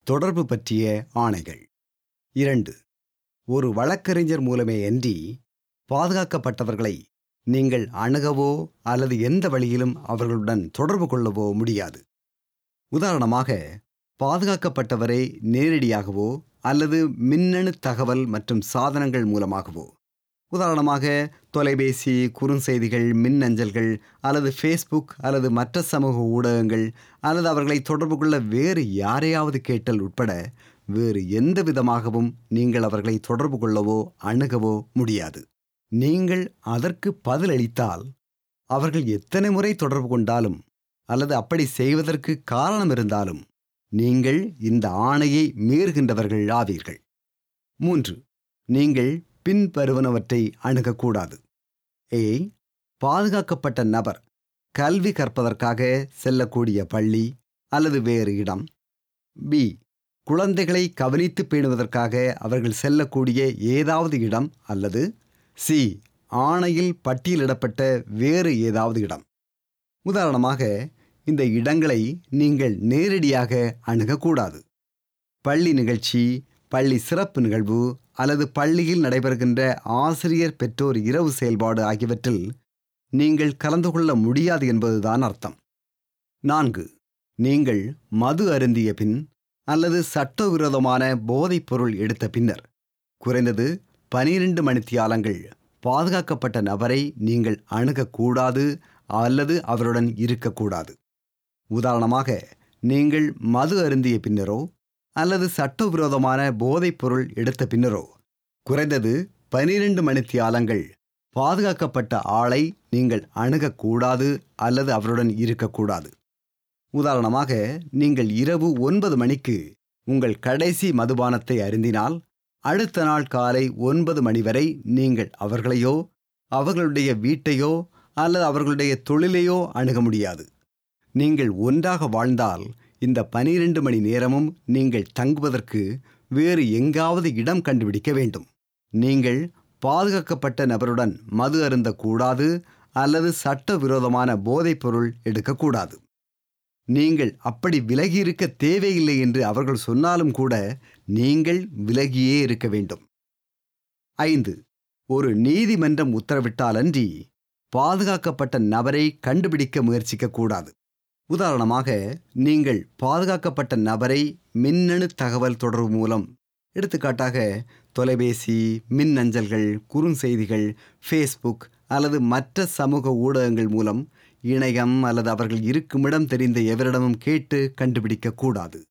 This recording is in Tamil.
தொடர்பு பற்றிய ஆணைகள் இரண்டு ஒரு வழக்கறிஞர் மூலமே அன்றி பாதுகாக்கப்பட்டவர்களை நீங்கள் அணுகவோ அல்லது எந்த வழியிலும் அவர்களுடன் தொடர்பு கொள்ளவோ முடியாது உதாரணமாக பாதுகாக்கப்பட்டவரை நேரடியாகவோ அல்லது மின்னணு தகவல் மற்றும் சாதனங்கள் மூலமாகவோ உதாரணமாக தொலைபேசி குறுஞ்செய்திகள் மின்னஞ்சல்கள் அல்லது ஃபேஸ்புக் அல்லது மற்ற சமூக ஊடகங்கள் அல்லது அவர்களை தொடர்பு கொள்ள வேறு யாரையாவது கேட்டல் உட்பட வேறு எந்த விதமாகவும் நீங்கள் அவர்களை தொடர்பு கொள்ளவோ அணுகவோ முடியாது நீங்கள் அதற்கு பதிலளித்தால் அவர்கள் எத்தனை முறை தொடர்பு கொண்டாலும் அல்லது அப்படி செய்வதற்கு காரணம் இருந்தாலும் நீங்கள் இந்த ஆணையை மீறுகின்றவர்கள் ஆவீர்கள் மூன்று நீங்கள் பின்வருவனவற்றை அணுகக்கூடாது ஏ பாதுகாக்கப்பட்ட நபர் கல்வி கற்பதற்காக செல்லக்கூடிய பள்ளி அல்லது வேறு இடம் பி குழந்தைகளை கவனித்து பேணுவதற்காக அவர்கள் செல்லக்கூடிய ஏதாவது இடம் அல்லது சி ஆணையில் பட்டியலிடப்பட்ட வேறு ஏதாவது இடம் உதாரணமாக இந்த இடங்களை நீங்கள் நேரடியாக அணுகக்கூடாது பள்ளி நிகழ்ச்சி பள்ளி சிறப்பு நிகழ்வு அல்லது பள்ளியில் நடைபெறுகின்ற ஆசிரியர் பெற்றோர் இரவு செயல்பாடு ஆகியவற்றில் நீங்கள் கலந்து கொள்ள முடியாது என்பதுதான் அர்த்தம் நான்கு நீங்கள் மது அருந்திய பின் அல்லது சட்டவிரோதமான போதைப் பொருள் எடுத்த பின்னர் குறைந்தது பனிரெண்டு மணித்தியாலங்கள் பாதுகாக்கப்பட்ட நபரை நீங்கள் அணுகக்கூடாது அல்லது அவருடன் இருக்கக்கூடாது உதாரணமாக நீங்கள் மது அருந்திய பின்னரோ அல்லது சட்டவிரோதமான போதைப் பொருள் எடுத்த பின்னரோ குறைந்தது பனிரெண்டு மணித்தியாலங்கள் பாதுகாக்கப்பட்ட ஆளை நீங்கள் அணுகக்கூடாது அல்லது அவருடன் இருக்கக்கூடாது உதாரணமாக நீங்கள் இரவு ஒன்பது மணிக்கு உங்கள் கடைசி மதுபானத்தை அருந்தினால் அடுத்த நாள் காலை ஒன்பது மணி வரை நீங்கள் அவர்களையோ அவர்களுடைய வீட்டையோ அல்லது அவர்களுடைய தொழிலையோ அணுக முடியாது நீங்கள் ஒன்றாக வாழ்ந்தால் இந்த பனிரெண்டு மணி நேரமும் நீங்கள் தங்குவதற்கு வேறு எங்காவது இடம் கண்டுபிடிக்க வேண்டும் நீங்கள் பாதுகாக்கப்பட்ட நபருடன் மது அருந்தக்கூடாது அல்லது சட்டவிரோதமான போதைப்பொருள் எடுக்கக்கூடாது நீங்கள் அப்படி விலகியிருக்க தேவையில்லை என்று அவர்கள் சொன்னாலும் கூட நீங்கள் விலகியே இருக்க வேண்டும் ஐந்து ஒரு நீதிமன்றம் உத்தரவிட்டாலன்றி பாதுகாக்கப்பட்ட நபரை கண்டுபிடிக்க முயற்சிக்கக்கூடாது உதாரணமாக நீங்கள் பாதுகாக்கப்பட்ட நபரை மின்னணு தகவல் தொடர்பு மூலம் எடுத்துக்காட்டாக தொலைபேசி மின்னஞ்சல்கள் குறுஞ்செய்திகள் ஃபேஸ்புக் அல்லது மற்ற சமூக ஊடகங்கள் மூலம் இணையம் அல்லது அவர்கள் இருக்குமிடம் தெரிந்த எவரிடமும் கேட்டு கண்டுபிடிக்கக்கூடாது